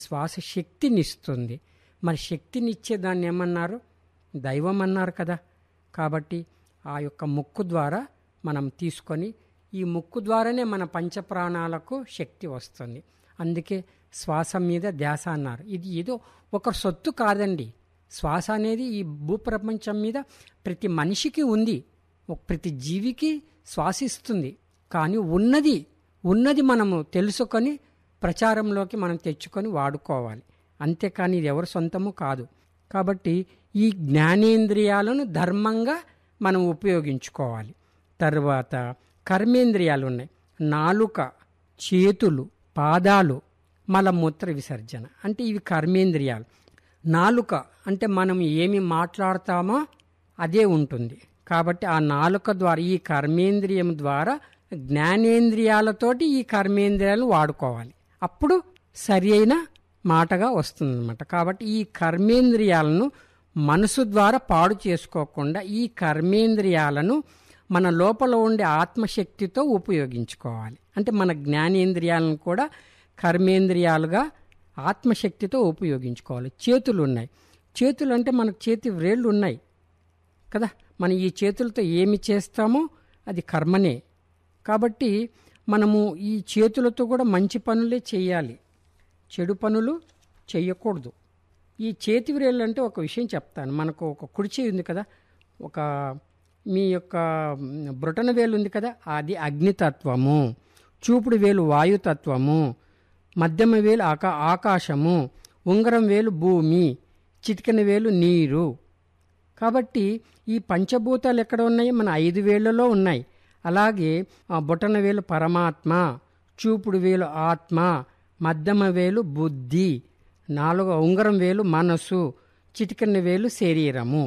శ్వాస శక్తినిస్తుంది మరి శక్తినిచ్చే దాన్ని ఏమన్నారు దైవం అన్నారు కదా కాబట్టి ఆ యొక్క ముక్కు ద్వారా మనం తీసుకొని ఈ ముక్కు ద్వారానే మన పంచప్రాణాలకు శక్తి వస్తుంది అందుకే శ్వాస మీద ధ్యాస అన్నారు ఇది ఏదో ఒక సొత్తు కాదండి శ్వాస అనేది ఈ భూప్రపంచం మీద ప్రతి మనిషికి ఉంది ఒక- ప్రతి జీవికి శ్వాసిస్తుంది కానీ ఉన్నది ఉన్నది మనము తెలుసుకొని ప్రచారంలోకి మనం తెచ్చుకొని వాడుకోవాలి అంతేకాని ఇది ఎవరి సొంతము కాదు కాబట్టి ఈ జ్ఞానేంద్రియాలను ధర్మంగా మనం ఉపయోగించుకోవాలి తర్వాత కర్మేంద్రియాలు ఉన్నాయి నాలుక చేతులు పాదాలు మలమూత్ర విసర్జన అంటే ఇవి కర్మేంద్రియాలు నాలుక అంటే మనం ఏమి మాట్లాడతామో అదే ఉంటుంది కాబట్టి ఆ నాలుక ద్వారా ఈ కర్మేంద్రియం ద్వారా జ్ఞానేంద్రియాలతోటి ఈ కర్మేంద్రియాలు వాడుకోవాలి అప్పుడు సరి అయిన మాటగా వస్తుందన్నమాట కాబట్టి ఈ కర్మేంద్రియాలను మనసు ద్వారా పాడు చేసుకోకుండా ఈ కర్మేంద్రియాలను మన లోపల ఉండే ఆత్మశక్తితో ఉపయోగించుకోవాలి అంటే మన జ్ఞానేంద్రియాలను కూడా కర్మేంద్రియాలుగా ఆత్మశక్తితో ఉపయోగించుకోవాలి చేతులు ఉన్నాయి చేతులు అంటే మనకు చేతి వ్రేళ్ళు ఉన్నాయి కదా మనం ఈ చేతులతో ఏమి చేస్తామో అది కర్మనే కాబట్టి మనము ఈ చేతులతో కూడా మంచి పనులే చేయాలి చెడు పనులు చేయకూడదు ఈ చేతి వ్రేళ్ళు అంటే ఒక విషయం చెప్తాను మనకు ఒక కుడి చేయి ఉంది కదా ఒక మీ యొక్క బ్రొటన వేలు ఉంది కదా అది అగ్నితత్వము చూపుడు వేలు వాయుతత్వము మధ్యమ వేలు ఆకా ఆకాశము ఉంగరం వేలు భూమి చిటికెన వేలు నీరు కాబట్టి ఈ పంచభూతాలు ఎక్కడ ఉన్నాయి మన ఐదు వేళ్లలో ఉన్నాయి అలాగే ఆ బొటన వేలు పరమాత్మ చూపుడు వేలు ఆత్మ మధ్యమ వేలు బుద్ధి నాలుగో ఉంగరం వేలు మనసు చిటికెన వేలు శరీరము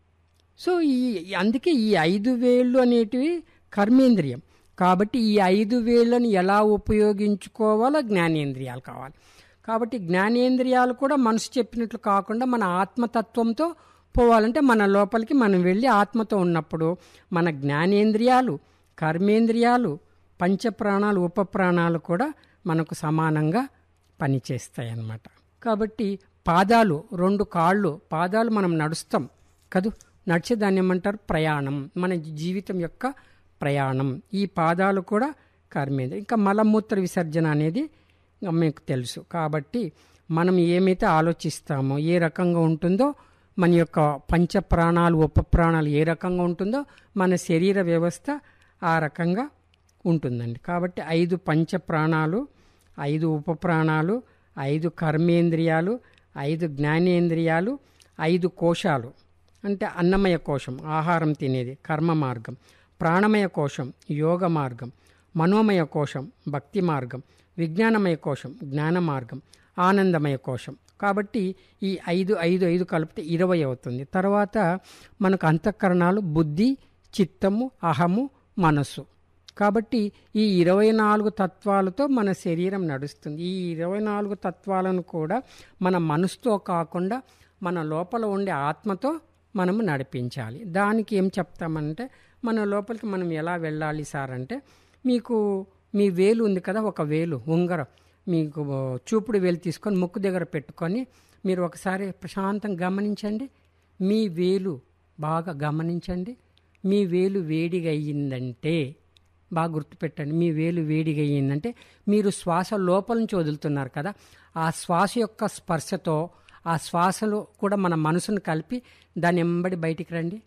సో ఈ అందుకే ఈ ఐదు వేళ్ళు అనేటివి కర్మేంద్రియం కాబట్టి ఈ ఐదు వేళ్ళని ఎలా ఉపయోగించుకోవాలో జ్ఞానేంద్రియాలు కావాలి కాబట్టి జ్ఞానేంద్రియాలు కూడా మనసు చెప్పినట్లు కాకుండా మన ఆత్మతత్వంతో పోవాలంటే మన లోపలికి మనం వెళ్ళి ఆత్మతో ఉన్నప్పుడు మన జ్ఞానేంద్రియాలు కర్మేంద్రియాలు పంచప్రాణాలు ఉపప్రాణాలు కూడా మనకు సమానంగా పనిచేస్తాయి అన్నమాట కాబట్టి పాదాలు రెండు కాళ్ళు పాదాలు మనం నడుస్తాం కదూ నడిచే దాన్ని ఏమంటారు ప్రయాణం మన జీవితం యొక్క ప్రయాణం ఈ పాదాలు కూడా కర్మేంద్రియం ఇంకా మలమూత్ర విసర్జన అనేది మీకు తెలుసు కాబట్టి మనం ఏమైతే ఆలోచిస్తామో ఏ రకంగా ఉంటుందో మన యొక్క పంచ ప్రాణాలు ఉప ప్రాణాలు ఏ రకంగా ఉంటుందో మన శరీర వ్యవస్థ ఆ రకంగా ఉంటుందండి కాబట్టి ఐదు పంచ ప్రాణాలు ఐదు ఉప ప్రాణాలు ఐదు కర్మేంద్రియాలు ఐదు జ్ఞానేంద్రియాలు ఐదు కోశాలు అంటే అన్నమయ కోశం ఆహారం తినేది కర్మ మార్గం ప్రాణమయ కోశం యోగ మార్గం మనోమయ కోశం భక్తి మార్గం విజ్ఞానమయ కోశం జ్ఞాన మార్గం ఆనందమయ కోశం కాబట్టి ఈ ఐదు ఐదు ఐదు కలిపితే ఇరవై అవుతుంది తర్వాత మనకు అంతఃకరణాలు బుద్ధి చిత్తము అహము మనస్సు కాబట్టి ఈ ఇరవై నాలుగు తత్వాలతో మన శరీరం నడుస్తుంది ఈ ఇరవై నాలుగు తత్వాలను కూడా మన మనసుతో కాకుండా మన లోపల ఉండే ఆత్మతో మనము నడిపించాలి దానికి ఏం చెప్తామంటే మన లోపలికి మనం ఎలా వెళ్ళాలి సార్ అంటే మీకు మీ వేలు ఉంది కదా ఒక వేలు ఉంగరం మీకు చూపుడు వేలు తీసుకొని ముక్కు దగ్గర పెట్టుకొని మీరు ఒకసారి ప్రశాంతంగా గమనించండి మీ వేలు బాగా గమనించండి మీ వేలు వేడిగా అయ్యిందంటే బాగా గుర్తుపెట్టండి మీ వేలు వేడిగా అయ్యిందంటే మీరు శ్వాస లోపల నుంచి వదులుతున్నారు కదా ఆ శ్వాస యొక్క స్పర్శతో ఆ శ్వాసలో కూడా మన మనసును కలిపి దాని ఎంబడి బయటికి రండి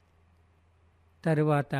తరువాత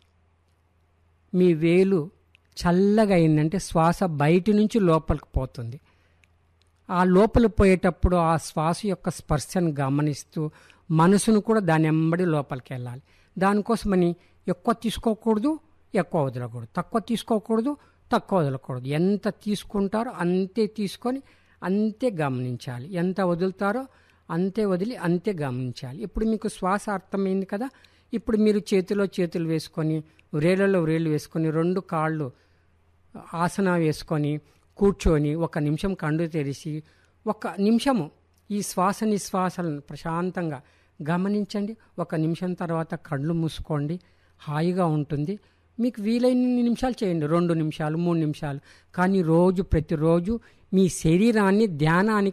మీ వేలు చల్లగా అయిందంటే శ్వాస బయటి నుంచి లోపలికి పోతుంది ఆ లోపల పోయేటప్పుడు ఆ శ్వాస యొక్క స్పర్శను గమనిస్తూ మనసును కూడా దాని ఎంబడి లోపలికి వెళ్ళాలి దానికోసమని ఎక్కువ తీసుకోకూడదు ఎక్కువ వదలకూడదు తక్కువ తీసుకోకూడదు తక్కువ వదలకూడదు ఎంత తీసుకుంటారో అంతే తీసుకొని అంతే గమనించాలి ఎంత వదులుతారో అంతే వదిలి అంతే గమనించాలి ఇప్పుడు మీకు శ్వాస అర్థమైంది కదా ఇప్పుడు మీరు చేతిలో చేతులు వేసుకొని రేళ్ళలో రేళ్ళు వేసుకొని రెండు కాళ్ళు ఆసన వేసుకొని కూర్చొని ఒక నిమిషం కండు తెరిచి ఒక నిమిషము ఈ శ్వాస నిశ్వాసాలను ప్రశాంతంగా గమనించండి ఒక నిమిషం తర్వాత కళ్ళు మూసుకోండి హాయిగా ఉంటుంది మీకు వీలైన నిమిషాలు చేయండి రెండు నిమిషాలు మూడు నిమిషాలు కానీ రోజు ప్రతిరోజు మీ శరీరాన్ని ధ్యానానికి